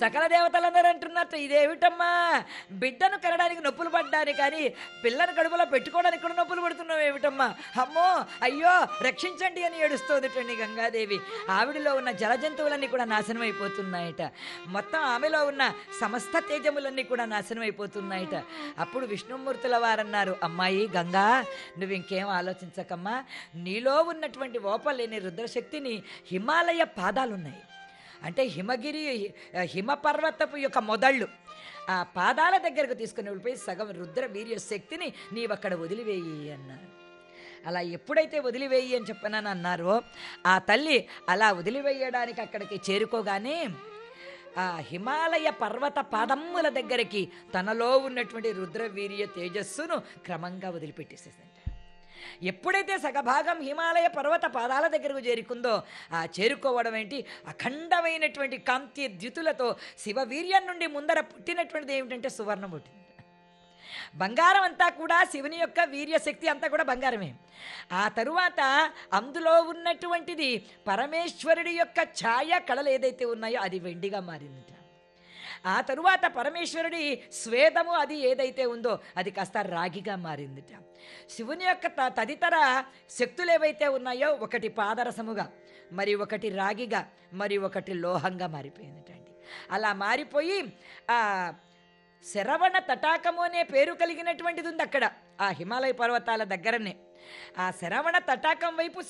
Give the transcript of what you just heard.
సకల దేవతలందరూ అంటున్నట్టు ఇదేమిటమ్మా బిడ్డను కనడానికి నొప్పులు పడ్డాని కానీ పిల్లను కడుపులో పెట్టుకోవడానికి కూడా నొప్పులు పడుతున్నావు ఏమిటమ్మా అమ్మో అయ్యో రక్షించండి అని ఏడుస్తోందిటండి గంగాదేవి ఆవిడలో ఉన్న జల జంతువులన్నీ కూడా నాశనం అయిపోతున్నాయట మొత్తం ఆమెలో ఉన్న సమస్త తేజములన్నీ కూడా నాశనం అయిపోతున్నాయట అప్పుడు విష్ణుమూర్తుల వారన్నారు అమ్మాయి గంగా నువ్వు ఇంకేం ఆలోచించకమ్మా నీలో ఉన్నటువంటి ఓపలేని రుద్రశక్తిని హిమాలయ పాదాలున్నాయి అంటే హిమగిరి హిమపర్వతపు యొక్క మొదళ్ళు ఆ పాదాల దగ్గరకు తీసుకుని వెళ్ళిపోయి సగం రుద్ర వీర్య శక్తిని నీవు అక్కడ వదిలివేయి అన్నారు అలా ఎప్పుడైతే వదిలివేయి అని చెప్పనని అన్నారో ఆ తల్లి అలా వదిలివేయడానికి అక్కడికి చేరుకోగానే ఆ హిమాలయ పర్వత పాదమ్ముల దగ్గరికి తనలో ఉన్నటువంటి రుద్రవీర్య తేజస్సును క్రమంగా వదిలిపెట్టేసేసింది ఎప్పుడైతే సగభాగం హిమాలయ పర్వత పాదాల దగ్గరకు చేరుకుందో ఆ చేరుకోవడం ఏంటి అఖండమైనటువంటి కాంతి ద్యుతులతో శివవీర్యం నుండి ముందర పుట్టినటువంటిది ఏమిటంటే సువర్ణం పుట్టింది బంగారం అంతా కూడా శివుని యొక్క వీర్యశక్తి అంతా కూడా బంగారమే ఆ తరువాత అందులో ఉన్నటువంటిది పరమేశ్వరుడి యొక్క ఛాయ కళలు ఏదైతే ఉన్నాయో అది వెండిగా మారిందిట ఆ తరువాత పరమేశ్వరుడి స్వేదము అది ఏదైతే ఉందో అది కాస్త రాగిగా మారిందిట శివుని యొక్క త- తదితర శక్తులు ఏవైతే ఉన్నాయో ఒకటి పాదరసముగా మరి ఒకటి రాగిగా మరి ఒకటి లోహంగా మారిపోయిందిటండి అలా మారిపోయి ఆ శరవణ తటాకము అనే పేరు కలిగినటువంటిది ఉంది అక్కడ ఆ హిమాలయ పర్వతాల దగ్గరనే ఆ శరవణ తటాకం వైపు